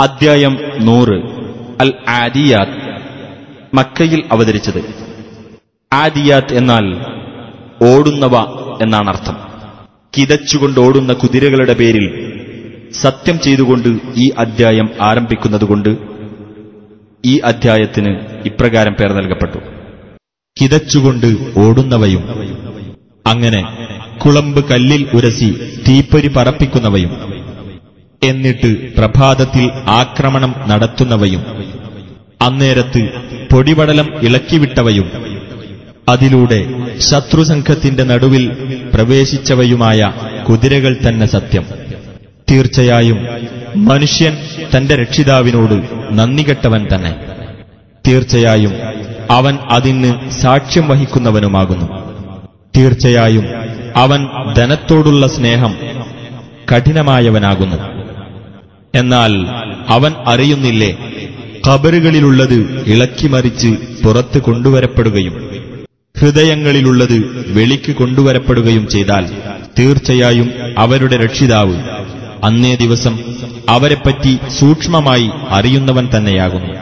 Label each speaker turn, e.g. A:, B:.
A: അദ്ധ്യായം നൂറ് അൽ ആദിയാത്ത് മക്കയിൽ അവതരിച്ചത് ആദിയാത്ത് എന്നാൽ ഓടുന്നവ എന്നാണ് അർത്ഥം കിതച്ചുകൊണ്ട് ഓടുന്ന കുതിരകളുടെ പേരിൽ സത്യം ചെയ്തുകൊണ്ട് ഈ അദ്ധ്യായം ആരംഭിക്കുന്നതുകൊണ്ട് ഈ അദ്ധ്യായത്തിന് ഇപ്രകാരം പേർ നൽകപ്പെട്ടു
B: കിതച്ചുകൊണ്ട് ഓടുന്നവയും അങ്ങനെ കുളമ്പ് കല്ലിൽ ഉരസി തീപ്പൊരി പറപ്പിക്കുന്നവയും എന്നിട്ട് പ്രഭാതത്തിൽ ആക്രമണം നടത്തുന്നവയും അന്നേരത്ത് പൊടിപടലം ഇളക്കിവിട്ടവയും അതിലൂടെ ശത്രുസംഘത്തിന്റെ നടുവിൽ പ്രവേശിച്ചവയുമായ കുതിരകൾ തന്നെ സത്യം തീർച്ചയായും മനുഷ്യൻ തന്റെ രക്ഷിതാവിനോട് നന്ദികെട്ടവൻ തന്നെ തീർച്ചയായും അവൻ അതിന് സാക്ഷ്യം വഹിക്കുന്നവനുമാകുന്നു തീർച്ചയായും അവൻ ധനത്തോടുള്ള സ്നേഹം കഠിനമായവനാകുന്നു എന്നാൽ അവൻ അറിയുന്നില്ലേ ഖബറുകളിലുള്ളത് ഇളക്കിമറിച്ച് പുറത്ത് കൊണ്ടുവരപ്പെടുകയും ഹൃദയങ്ങളിലുള്ളത് വെളിക്ക് കൊണ്ടുവരപ്പെടുകയും ചെയ്താൽ തീർച്ചയായും അവരുടെ രക്ഷിതാവ് അന്നേ ദിവസം അവരെപ്പറ്റി സൂക്ഷ്മമായി അറിയുന്നവൻ തന്നെയാകുന്നു